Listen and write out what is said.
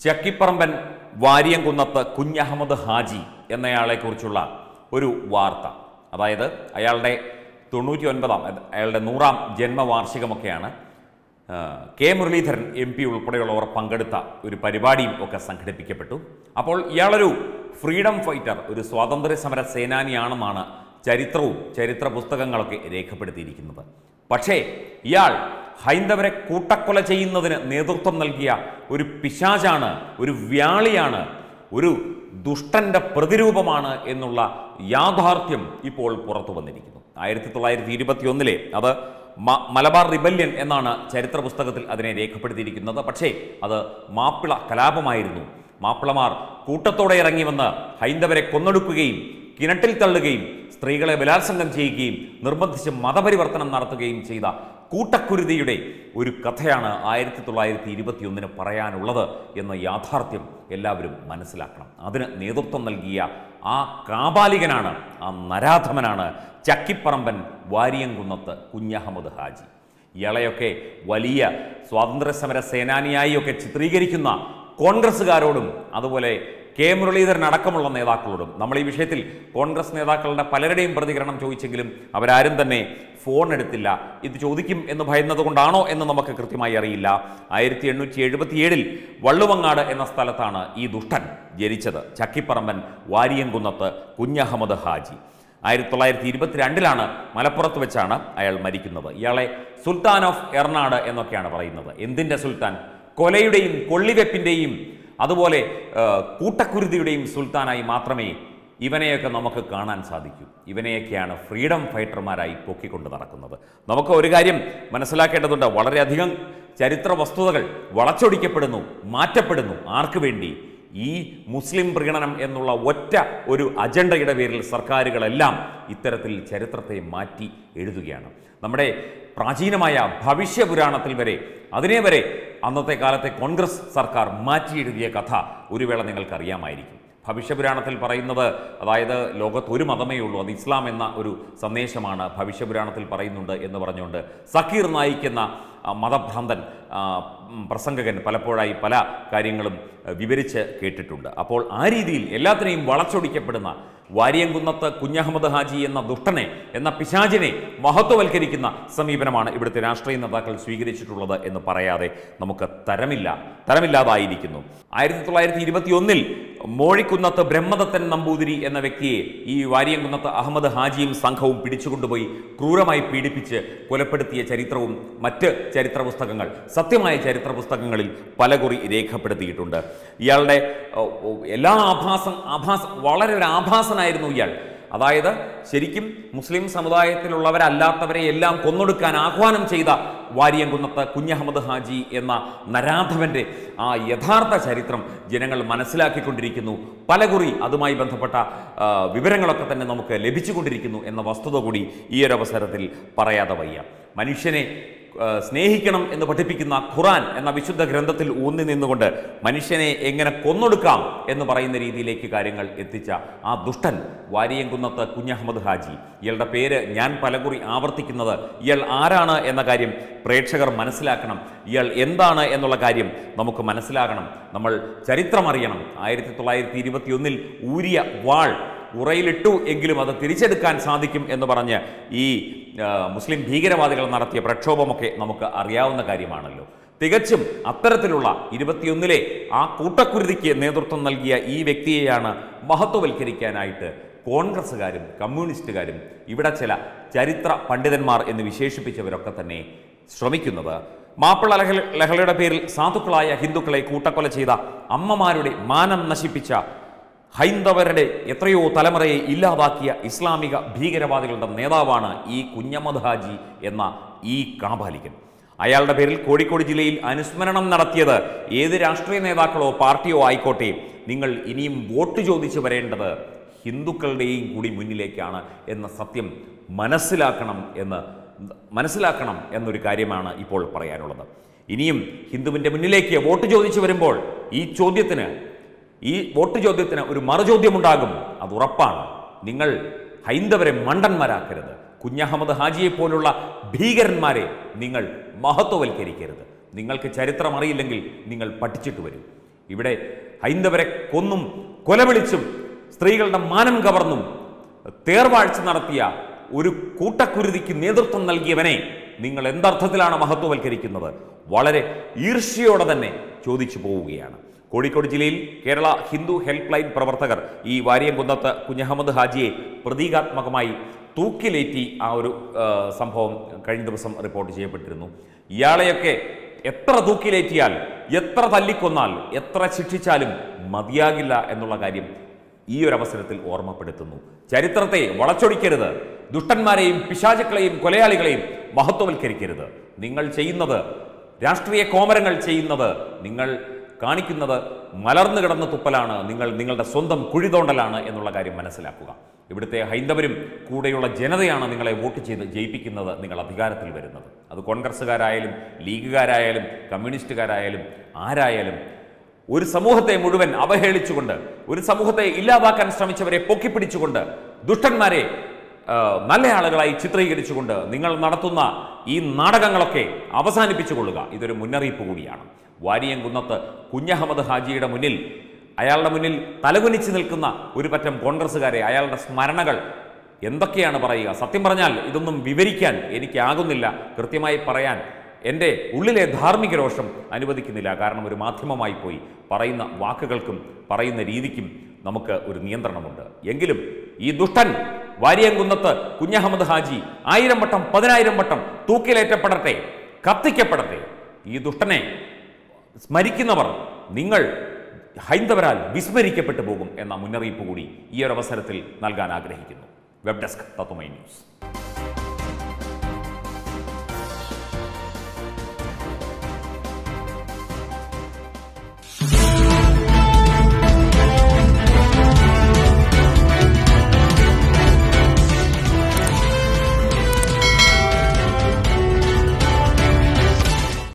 ചക്കിപ്പറമ്പൻ വാരിയംകുന്നത്ത് കുഞ്ഞഹമ്മദ് ഹാജി എന്നയാളെക്കുറിച്ചുള്ള ഒരു വാർത്ത അതായത് അയാളുടെ തൊണ്ണൂറ്റി ഒൻപതാം അയാളുടെ നൂറാം ജന്മവാർഷികമൊക്കെയാണ് ആ, കെ മുരളീധരൻ എം പി ഉൾപ്പെടെയുള്ളവർ പങ്കെടുത്ത ഒരു പരിപാടിയും ഒക്കെ സംഘടിപ്പിക്കപ്പെട്ടു അപ്പോൾ ഇയാളൊരു ഫ്രീഡം ഫൈറ്റർ ഒരു സ്വാതന്ത്ര്യ സമര സേനാനിയാണെന്നാണ് ചരിത്രവും ചരിത്ര പുസ്തകങ്ങളൊക്കെ രേഖപ്പെടുത്തിയിരിക്കുന്നത് പക്ഷേ ഇയാൾ ഹൈന്ദവരെ കൂട്ടക്കൊല ചെയ്യുന്നതിന് നേതൃത്വം നൽകിയ ഒരു പിശാചാണ് ഒരു വ്യാളിയാണ് ഒരു ദുഷ്ടന്റെ പ്രതിരൂപമാണ് എന്നുള്ള യാഥാർത്ഥ്യം ഇപ്പോൾ പുറത്തു വന്നിരിക്കുന്നു ആയിരത്തി തൊള്ളായിരത്തി ഇരുപത്തി ഒന്നിലെ അത് മ- മലബാർ റിബല്യൻ എന്നാണ് ചരിത്ര പുസ്തകത്തിൽ അതിനെ രേഖപ്പെടുത്തിയിരിക്കുന്നത് പക്ഷേ അത് മാപ്പിള കലാപമായിരുന്നു മാപ്പിളമാർ കൂട്ടത്തോടെ ഇറങ്ങി വന്ന് ഹൈന്ദവരെ കൊന്നൊടുക്കുകയും കിണറ്റിൽ തള്ളുകയും സ്ത്രീകളെ ബലാത്സംഗം ചെയ്യുകയും നിർബന്ധിച്ച് മതപരിവർത്തനം നടത്തുകയും ചെയ്ത കൂട്ടക്കുരുതിയുടെ ഒരു കഥയാണ് ആയിരത്തി തൊള്ളായിരത്തി ഇരുപത്തിയൊന്നിന് പറയാനുള്ളത് എന്ന യാഥാർത്ഥ്യം എല്ലാവരും മനസ്സിലാക്കണം അതിന് നേതൃത്വം നൽകിയ ആ കാപാലികനാണ് ആ നരാധമനാണ് ചക്കിപ്പറമ്പൻ വാരിയംകുന്നത്ത് കുഞ്ഞഹമ്മദ് ഹാജി ഇയാളെയൊക്കെ വലിയ സ്വാതന്ത്ര്യ സമര സേനാനിയായി ഒക്കെ ചിത്രീകരിക്കുന്ന കോൺഗ്രസ്സുകാരോടും അതുപോലെ കെ മുരളീധരൻ അടക്കമുള്ള നേതാക്കളോടും നമ്മൾ ഈ വിഷയത്തിൽ കോൺഗ്രസ് നേതാക്കളുടെ പലരുടെയും പ്രതികരണം ചോദിച്ചെങ്കിലും അവരാരും തന്നെ ഫോൺ എടുത്തില്ല ഇത് ചോദിക്കും എന്ന് ഭയന്നത് കൊണ്ടാണോ എന്ന് നമുക്ക് കൃത്യമായി അറിയില്ല ആയിരത്തി എണ്ണൂറ്റി എഴുപത്തിയേഴിൽ വള്ളുവങ്ങാട് എന്ന സ്ഥലത്താണ് ഈ ദുഷ്ടൻ ജനിച്ചത് ചക്കിപ്പറമ്പൻ വാരിയംകുന്നത്ത് കുഞ്ഞഹമ്മദ് ഹാജി ആയിരത്തി തൊള്ളായിരത്തി ഇരുപത്തിരണ്ടിലാണ് മലപ്പുറത്ത് വെച്ചാണ് അയാൾ മരിക്കുന്നത് ഇയാളെ സുൽത്താൻ ഓഫ് എറണാട് എന്നൊക്കെയാണ് പറയുന്നത് എന്തിൻ്റെ സുൽത്താൻ കൊലയുടെയും കൊള്ളിവെപ്പിൻ്റെയും അതുപോലെ ആ, കൂട്ടക്കുരുതിയുടെയും സുൽത്താനായി മാത്രമേ ഇവനെയൊക്കെ നമുക്ക് കാണാൻ സാധിക്കൂ ഇവനെയൊക്കെയാണ് ഫ്രീഡം ഫൈറ്റർമാരായി പൊക്കിക്കൊണ്ട് നടക്കുന്നത് നമുക്ക് ഒരു കാര്യം മനസ്സിലാക്കേണ്ടതുണ്ട് വളരെയധികം ചരിത്ര വസ്തുതകൾ വളച്ചൊടിക്കപ്പെടുന്നു മാറ്റപ്പെടുന്നു ആർക്ക് വേണ്ടി ഈ മുസ്ലിം പ്രീണനം എന്നുള്ള ഒറ്റ ഒരു അജണ്ടയുടെ പേരിൽ സർക്കാരുകളെല്ലാം ഇത്തരത്തിൽ ചരിത്രത്തെ മാറ്റി എഴുതുകയാണ് നമ്മുടെ പ്രാചീനമായ ഭവിഷ്യപുരാണത്തിൽ വരെ അതിനെ വരെ അന്നത്തെ കാലത്തെ കോൺഗ്രസ് സർക്കാർ മാറ്റി എഴുതിയ കഥ ഒരു വേള നിങ്ങൾക്കറിയാമായിരിക്കും ഭവിഷ്യപുരാണത്തിൽ പറയുന്നത് അതായത് ലോകത്ത് ഒരു മതമേ ഉള്ളൂ അത് ഇസ്ലാം എന്ന ഒരു സന്ദേശമാണ് ഭവിഷ്യപുരാണത്തിൽ പറയുന്നുണ്ട് എന്ന് പറഞ്ഞുകൊണ്ട് സക്കീർ നായിക്കുന്ന ആ, മതഭ്രാന്തൻ ആ, ഉം, പ്രസംഗകൻ പലപ്പോഴായി പല കാര്യങ്ങളും ആ, വിവരിച്ച് കേട്ടിട്ടുണ്ട് അപ്പോൾ ആ രീതിയിൽ എല്ലാത്തിനെയും വളച്ചൊടിക്കപ്പെടുന്ന വാരിയംകുന്നത്ത് കുഞ്ഞഹമ്മദ് ഹാജി എന്ന ദുഷ്ടനെ എന്ന പിശാചിനെ മഹത്വവൽക്കരിക്കുന്ന സമീപനമാണ് ഇവിടുത്തെ രാഷ്ട്രീയ നേതാക്കൾ സ്വീകരിച്ചിട്ടുള്ളത് എന്ന് പറയാതെ നമുക്ക് തരമില്ല തരമില്ലാതായിരിക്കുന്നു ആയിരത്തി തൊള്ളായിരത്തി ഇരുപത്തി ഒന്നിൽ മോഴിക്കുന്നത്ത് ബ്രഹ്മദത്തൻ നമ്പൂതിരി എന്ന വ്യക്തിയെ ഈ വാരിയംകുന്നത്ത് അഹമ്മദ് ഹാജിയും സംഘവും പിടിച്ചുകൊണ്ടുപോയി ക്രൂരമായി പീഡിപ്പിച്ച് കൊലപ്പെടുത്തിയ ചരിത്രവും മറ്റ് ചരിത്ര പുസ്തകങ്ങൾ സത്യമായ ചരിത്ര പുസ്തകങ്ങളിൽ പലകുറി രേഖപ്പെടുത്തിയിട്ടുണ്ട് ഇയാളുടെ ഓ, ഓ, എല്ലാ ആഭാസം ആഭാസ വളരെ ഒരു ആഭാസനായിരുന്നു ഇയാൾ അതായത് ശരിക്കും മുസ്ലിം സമുദായത്തിലുള്ളവരല്ലാത്തവരെ എല്ലാം കൊന്നൊടുക്കാൻ ആഹ്വാനം ചെയ്ത വാരിയംകുന്നത്ത് കുഞ്ഞഹമ്മദ് ഹാജി എന്ന നരാധവന്റെ ആ യഥാർത്ഥ ചരിത്രം ജനങ്ങൾ മനസ്സിലാക്കിക്കൊണ്ടിരിക്കുന്നു പലകുറി അതുമായി ബന്ധപ്പെട്ട ആ, വിവരങ്ങളൊക്കെ തന്നെ നമുക്ക് ലഭിച്ചുകൊണ്ടിരിക്കുന്നു എന്ന വസ്തുത കൂടി ഈ ഒരു അവസരത്തിൽ പറയാതെ വയ്യ മനുഷ്യനെ ആ, സ്നേഹിക്കണം എന്ന് പഠിപ്പിക്കുന്ന ഖുറാൻ എന്ന വിശുദ്ധ ഗ്രന്ഥത്തിൽ ഊന്നി നിന്നുകൊണ്ട് മനുഷ്യനെ എങ്ങനെ കൊന്നൊടുക്കാം എന്ന് പറയുന്ന രീതിയിലേക്ക് കാര്യങ്ങൾ എത്തിച്ച ആ ദുഷ്ടൻ വാരിയംകുന്നത്ത് കുഞ്ഞഹമ്മദ് ഹാജി ഇയാളുടെ പേര് ഞാൻ പലകുറി ആവർത്തിക്കുന്നത് ഇയാൾ ആരാണ് എന്ന കാര്യം പ്രേക്ഷകർ മനസ്സിലാക്കണം ഇയാൾ എന്താണ് എന്നുള്ള കാര്യം നമുക്ക് മനസ്സിലാകണം നമ്മൾ ചരിത്രം അറിയണം ആയിരത്തി തൊള്ളായിരത്തി ഇരുപത്തിയൊന്നിൽ ഊരിയ വാൾ ഉറയിലിട്ടു എങ്കിലും അത് തിരിച്ചെടുക്കാൻ സാധിക്കും എന്ന് പറഞ്ഞ് ഈ ആ, മുസ്ലിം ഭീകരവാദികൾ നടത്തിയ പ്രക്ഷോഭമൊക്കെ നമുക്ക് അറിയാവുന്ന കാര്യമാണല്ലോ തികച്ചും അത്തരത്തിലുള്ള ഇരുപത്തിയൊന്നിലെ ആ കൂട്ടക്കുരുതിക്ക് നേതൃത്വം നൽകിയ ഈ വ്യക്തിയെയാണ് മഹത്വവൽക്കരിക്കാനായിട്ട് കോൺഗ്രസ്സുകാരും കമ്മ്യൂണിസ്റ്റുകാരും ഇവിടെ ചില ചരിത്ര പണ്ഡിതന്മാർ എന്ന് വിശേഷിപ്പിച്ചവരൊക്കെ തന്നെ ശ്രമിക്കുന്നത് മാപ്പിള ലഹ ലഹളയുടെ പേരിൽ സാധുക്കളായ ഹിന്ദുക്കളെ കൂട്ടക്കൊല ചെയ്ത അമ്മമാരുടെ മാനം നശിപ്പിച്ച ഹൈന്ദവരുടെ എത്രയോ തലമുറയെ ഇല്ലാതാക്കിയ ഇസ്ലാമിക ഭീകരവാദികളുടെ നേതാവാണ് ഈ കുഞ്ഞമ്മദ് ഹാജി എന്ന ഈ കാപാലികൻ അയാളുടെ പേരിൽ കോഴിക്കോട് ജില്ലയിൽ അനുസ്മരണം നടത്തിയത് ഏത് രാഷ്ട്രീയ നേതാക്കളോ പാർട്ടിയോ ആയിക്കോട്ടെ നിങ്ങൾ ഇനിയും വോട്ട് ചോദിച്ചു വരേണ്ടത് ഹിന്ദുക്കളുടെയും കൂടി മുന്നിലേക്കാണ് എന്ന സത്യം മനസ്സിലാക്കണം എന്ന് മനസ്സിലാക്കണം എന്നൊരു കാര്യമാണ് ഇപ്പോൾ പറയാനുള്ളത് ഇനിയും ഹിന്ദുവിൻ്റെ മുന്നിലേക്ക് വോട്ട് ചോദിച്ചു വരുമ്പോൾ ഈ ചോദ്യത്തിന് ഈ വോട്ട് ചോദ്യത്തിന് ഒരു മറുചോദ്യമുണ്ടാകും അത് ഉറപ്പാണ് നിങ്ങൾ ഹൈന്ദവരെ മണ്ടന്മാരാക്കരുത് കുഞ്ഞഹമ്മദ് ഹാജിയെ പോലുള്ള ഭീകരന്മാരെ നിങ്ങൾ മഹത്വവൽക്കരിക്കരുത് നിങ്ങൾക്ക് ചരിത്രം അറിയില്ലെങ്കിൽ നിങ്ങൾ പഠിച്ചിട്ട് വരൂ ഇവിടെ ഹൈന്ദവരെ കൊന്നും കൊലവിളിച്ചും സ്ത്രീകളുടെ മാനം കവർന്നും തേർവാഴ്ച നടത്തിയ ഒരു കൂട്ടക്കുരുതിക്ക് നേതൃത്വം നൽകിയവനെ നിങ്ങൾ എന്തർത്ഥത്തിലാണ് മഹത്വവൽക്കരിക്കുന്നത് വളരെ ഈർഷ്യയോടെ തന്നെ ചോദിച്ചു പോവുകയാണ് കോഴിക്കോട് ജില്ലയിൽ കേരള ഹിന്ദു ഹെൽപ്പ് ലൈൻ പ്രവർത്തകർ ഈ വാരിയംകുന്നത്ത് കുഞ്ഞഹമ്മദ് ഹാജിയെ പ്രതീകാത്മകമായി തൂക്കിലേറ്റി ആ ഒരു ആ, സംഭവം കഴിഞ്ഞ ദിവസം റിപ്പോർട്ട് ചെയ്യപ്പെട്ടിരുന്നു ഇയാളെയൊക്കെ എത്ര തൂക്കിലേറ്റിയാൽ എത്ര തല്ലിക്കൊന്നാൽ എത്ര ശിക്ഷിച്ചാലും മതിയാകില്ല എന്നുള്ള കാര്യം ഈ ഒരു അവസരത്തിൽ ഓർമ്മപ്പെടുത്തുന്നു ചരിത്രത്തെ വളച്ചൊടിക്കരുത് ദുഷ്ടന്മാരെയും പിശാചുക്കളെയും കൊലയാളികളെയും മഹത്വവൽക്കരിക്കരുത് നിങ്ങൾ ചെയ്യുന്നത് രാഷ്ട്രീയ കോമരങ്ങൾ ചെയ്യുന്നത് നിങ്ങൾ കാണിക്കുന്നത് മലർന്നു കിടന്ന തുപ്പലാണ് നിങ്ങൾ നിങ്ങളുടെ സ്വന്തം കുഴിതോണ്ടലാണ് എന്നുള്ള കാര്യം മനസ്സിലാക്കുക ഇവിടുത്തെ ഹൈന്ദവരും കൂടെയുള്ള ജനതയാണ് നിങ്ങളെ വോട്ട് ചെയ്ത് ജയിപ്പിക്കുന്നത് നിങ്ങൾ അധികാരത്തിൽ വരുന്നത് അത് കോൺഗ്രസ്സുകാരായാലും ലീഗുകാരായാലും കമ്മ്യൂണിസ്റ്റുകാരായാലും ആരായാലും ഒരു സമൂഹത്തെ മുഴുവൻ അവഹേളിച്ചുകൊണ്ട് ഒരു സമൂഹത്തെ ഇല്ലാതാക്കാൻ ശ്രമിച്ചവരെ പൊക്കിപ്പിടിച്ചുകൊണ്ട് ദുഷ്ടന്മാരെ ആ, നല്ല ആളുകളായി ചിത്രീകരിച്ചുകൊണ്ട് നിങ്ങൾ നടത്തുന്ന ഈ നാടകങ്ങളൊക്കെ അവസാനിപ്പിച്ചുകൊള്ളുക ഇതൊരു മുന്നറിയിപ്പ് കൂടിയാണ് വാരിയംകുന്നത്ത് കുഞ്ഞഹമ്മദ് ഹാജിയുടെ മുന്നിൽ അയാളുടെ മുന്നിൽ തലകുനിച്ച് നിൽക്കുന്ന ഒരു പറ്റം കോൺഗ്രസ്സുകാരെ അയാളുടെ സ്മരണകൾ എന്തൊക്കെയാണ് പറയുക സത്യം പറഞ്ഞാൽ ഇതൊന്നും വിവരിക്കാൻ എനിക്കാകുന്നില്ല കൃത്യമായി പറയാൻ എൻ്റെ ഉള്ളിലെ ധാർമ്മിക രോഷം അനുവദിക്കുന്നില്ല കാരണം ഒരു മാധ്യമമായി പോയി പറയുന്ന വാക്കുകൾക്കും പറയുന്ന രീതിക്കും നമുക്ക് ഒരു നിയന്ത്രണമുണ്ട് എങ്കിലും ഈ ദുഷ്ടൻ വാരിയംകുന്നത്ത് കുഞ്ഞഹമ്മദ് ഹാജി ആയിരം വട്ടം പതിനായിരം വട്ടം തൂക്കിലേറ്റപ്പെടട്ടെ കത്തിക്കപ്പെടട്ടെ ഈ ദുഷ്ടനെ സ്മരിക്കുന്നവർ നിങ്ങൾ ഹൈന്ദവരാൽ വിസ്മരിക്കപ്പെട്ടു പോകും എന്ന മുന്നറിയിപ്പ് കൂടി ഈ ഒരു അവസരത്തിൽ നൽകാൻ ആഗ്രഹിക്കുന്നു വെബ് ഡെസ്ക് തത്വമൈ ന്യൂസ്